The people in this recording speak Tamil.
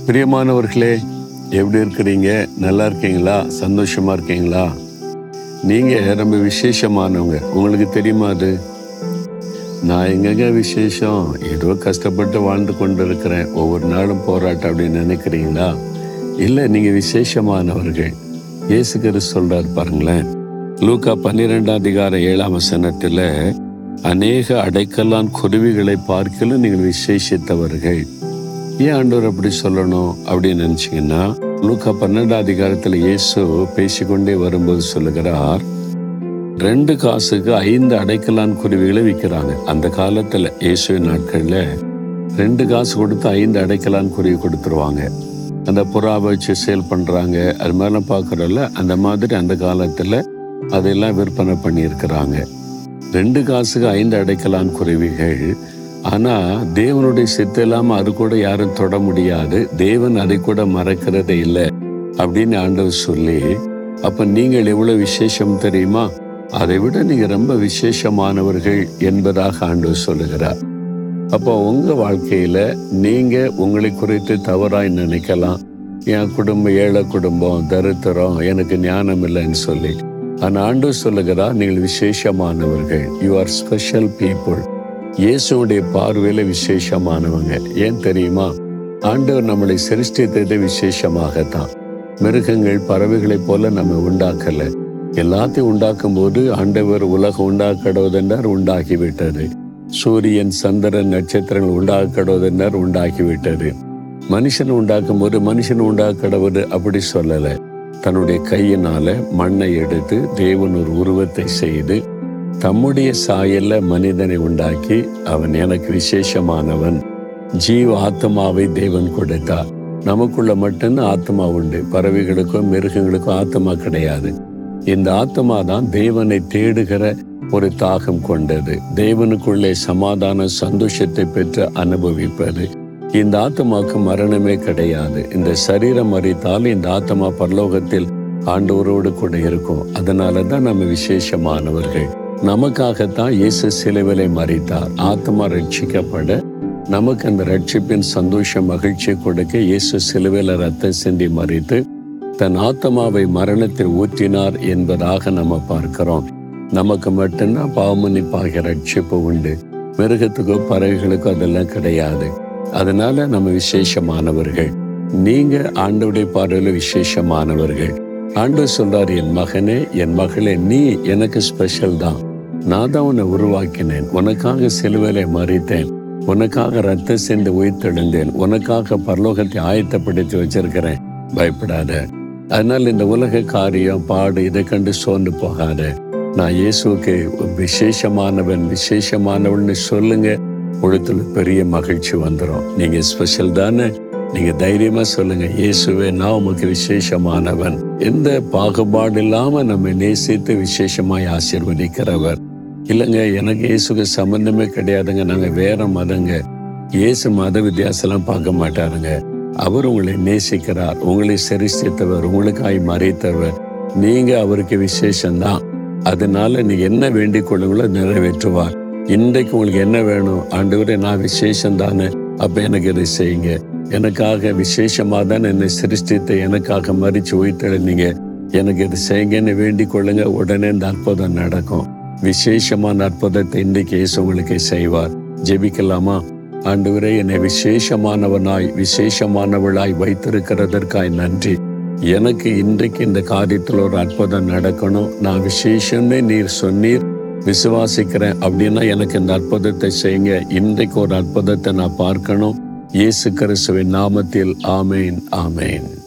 பிரியமானவர்களே எப்படி இருக்கிறீங்க நல்லா இருக்கீங்களா சந்தோஷமா இருக்கீங்களா நீங்க ரொம்ப விசேஷமானவங்க உங்களுக்கு தெரியுமா அது நான் எங்கங்க விசேஷம் ஏதோ கஷ்டப்பட்டு வாழ்ந்து கொண்டு இருக்கிறேன் ஒவ்வொரு நாளும் போராட்டம் அப்படின்னு நினைக்கிறீங்களா இல்லை நீங்க விசேஷமானவர்கள் இயேசு கிறிஸ்து சொல்றாரு பாருங்களேன் லூக்கா பன்னிரெண்டாம் அதிகார ஏழாம் வசனத்துல அநேக அடைக்கலான் குருவிகளை பார்க்கலும் நீங்கள் விசேஷித்தவர்கள் ஏன் ஆண்டவர் அப்படி சொல்லணும் அப்படின்னு நினைச்சீங்கன்னா லூக்கா பன்னெண்டாம் அதிகாரத்துல இயேசு பேசிக்கொண்டே வரும்போது சொல்லுகிறார் ரெண்டு காசுக்கு ஐந்து அடைக்கலான் குருவிகளை விற்கிறாங்க அந்த காலத்துல இயேசுவின் நாட்கள்ல ரெண்டு காசு கொடுத்து ஐந்து அடைக்கலான் குருவி கொடுத்துருவாங்க அந்த புறாவை வச்சு சேல் பண்றாங்க அது மாதிரிலாம் பார்க்குறோம்ல அந்த மாதிரி அந்த காலத்துல அதெல்லாம் விற்பனை பண்ணியிருக்கிறாங்க ரெண்டு காசுக்கு ஐந்து அடைக்கலான் குருவிகள் ஆனா தேவனுடைய சித்து இல்லாம அது கூட யாரும் தொட முடியாது தேவன் அதை கூட மறக்கிறதே இல்லை அப்படின்னு ஆண்டவர் சொல்லி அப்ப நீங்கள் எவ்வளவு விசேஷம் தெரியுமா அதை விட நீங்க ரொம்ப விசேஷமானவர்கள் என்பதாக ஆண்டவர் சொல்லுகிறார் அப்போ உங்க வாழ்க்கையில நீங்க உங்களை குறித்து தவறாய் நினைக்கலாம் என் குடும்பம் ஏழை குடும்பம் தரித்திரம் எனக்கு ஞானம் இல்லைன்னு சொல்லி ஆனா ஆண்டவர் சொல்லுகிறார் நீங்கள் விசேஷமானவர்கள் யூ ஆர் ஸ்பெஷல் பீப்புள் இயேசுடைய பார்வையில விசேஷமானவங்க ஏன் தெரியுமா ஆண்டவர் நம்மளை சிருஷ்டித்தது விசேஷமாகத்தான் மிருகங்கள் பறவைகளைப் போல நம்ம உண்டாக்கல எல்லாத்தையும் உண்டாக்கும் போது ஆண்டவர் உலகம் உண்டாக்கடுவதென்றார் உண்டாக்கிவிட்டது சூரியன் சந்திரன் நட்சத்திரங்கள் உண்டாக்கடுவதென்றார் உண்டாக்கிவிட்டது மனுஷன் உண்டாக்கும் போது மனுஷன் உண்டாக்கடவுது அப்படி சொல்லலை தன்னுடைய கையினால மண்ணை எடுத்து தேவன் ஒரு உருவத்தை செய்து தம்முடைய சாயல்ல மனிதனை உண்டாக்கி அவன் எனக்கு விசேஷமானவன் ஜீவ ஆத்மாவை தேவன் கொடுத்தார் நமக்குள்ள மட்டும்தான் ஆத்மா உண்டு பறவைகளுக்கும் மிருகங்களுக்கும் ஆத்மா கிடையாது இந்த ஆத்மா தான் தேவனை தேடுகிற ஒரு தாகம் கொண்டது தேவனுக்குள்ளே சமாதான சந்தோஷத்தை பெற்று அனுபவிப்பது இந்த ஆத்மாவுக்கு மரணமே கிடையாது இந்த சரீரம் மறித்தால் இந்த ஆத்மா பரலோகத்தில் ஆண்டவரோடு கூட இருக்கும் அதனால தான் நம்ம விசேஷமானவர்கள் நமக்காகத்தான் இயேசு சிலுவிலை மறித்தார் ஆத்மா ரட்சிக்கப்பட நமக்கு அந்த ரட்சிப்பின் சந்தோஷம் மகிழ்ச்சி கொடுக்க இயேசு சிலுவையில் ரத்தம் சிந்தி மறித்து தன் ஆத்மாவை மரணத்தில் ஊற்றினார் என்பதாக நம்ம பார்க்கிறோம் நமக்கு மட்டும்தான் பாவமன்னிப்பாகிய ரட்சிப்பு உண்டு மிருகத்துக்கோ பறவைகளுக்கோ அதெல்லாம் கிடையாது அதனால நம்ம விசேஷமானவர்கள் நீங்க ஆண்டவுடைய பார்வையில் விசேஷமானவர்கள் ஆண்டவர் சொல்றார் என் மகனே என் மகளே நீ எனக்கு ஸ்பெஷல் தான் நான் தான் உன்னை உருவாக்கினேன் உனக்காக சிலுவையில மறித்தேன் உனக்காக ரத்த சேர்ந்து உயிர்த்தெழுந்தேன் உனக்காக பரலோகத்தை ஆயத்தப்படுத்தி வச்சிருக்கிறேன் பயப்படாத அதனால் இந்த உலக காரியம் பாடு இதை கண்டு சோர்ந்து போகாத நான் இயேசுக்கு விசேஷமானவன் விசேஷமானவன்னு சொல்லுங்க உலகத்துல பெரிய மகிழ்ச்சி வந்துடும் நீங்க ஸ்பெஷல் தானே நீங்க தைரியமா சொல்லுங்க இயேசுவே நான் உமக்கு விசேஷமானவன் எந்த பாகுபாடு இல்லாம நம்ம நேசித்து விசேஷமாய் ஆசீர்வதிக்கிறவர் இல்லைங்க எனக்கு இயேசுக்கு சம்பந்தமே கிடையாதுங்க நாங்க வேற மதங்க இயேசு மத வித்தியாசம்லாம் பார்க்க மாட்டாருங்க அவர் உங்களை நேசிக்கிறார் உங்களை சரிசித்தவர் உங்களுக்காய் மறைத்தவர் நீங்க அவருக்கு விசேஷம்தான் அதனால நீ என்ன வேண்டிக் கொள்ளுங்களோ நிறைவேற்றுவார் இன்றைக்கு உங்களுக்கு என்ன வேணும் ஆண்டவரே நான் விசேஷம் தானே அப்ப எனக்கு இதை செய்யுங்க எனக்காக விசேஷமா தான் என்னை சிருஷ்டித்து எனக்காக மறிச்சு உயிர்த்தெழுந்தீங்க எனக்கு இது செய்யுங்கன்னு வேண்டிக் கொள்ளுங்க உடனே இந்த அற்புதம் நடக்கும் விசேஷமான அற்புதத்தை இன்றைக்கு இயேசு உங்களுக்கு செய்வார் ஜெபிக்கலாமா ஆண்டவரே என்னை விசேஷமானவனாய் விசேஷமானவளாய் வைத்திருக்கிறதற்காய் நன்றி எனக்கு இன்றைக்கு இந்த காரியத்தில் ஒரு அற்புதம் நடக்கணும் நான் விசேஷம்னு நீர் சொன்னீர் விசுவாசிக்கிறேன் அப்படின்னா எனக்கு இந்த அற்புதத்தை செய்யுங்க இன்றைக்கு ஒரு அற்புதத்தை நான் பார்க்கணும் இயேசு கிறிஸ்துவின் நாமத்தில் ஆமேன் ஆமேன்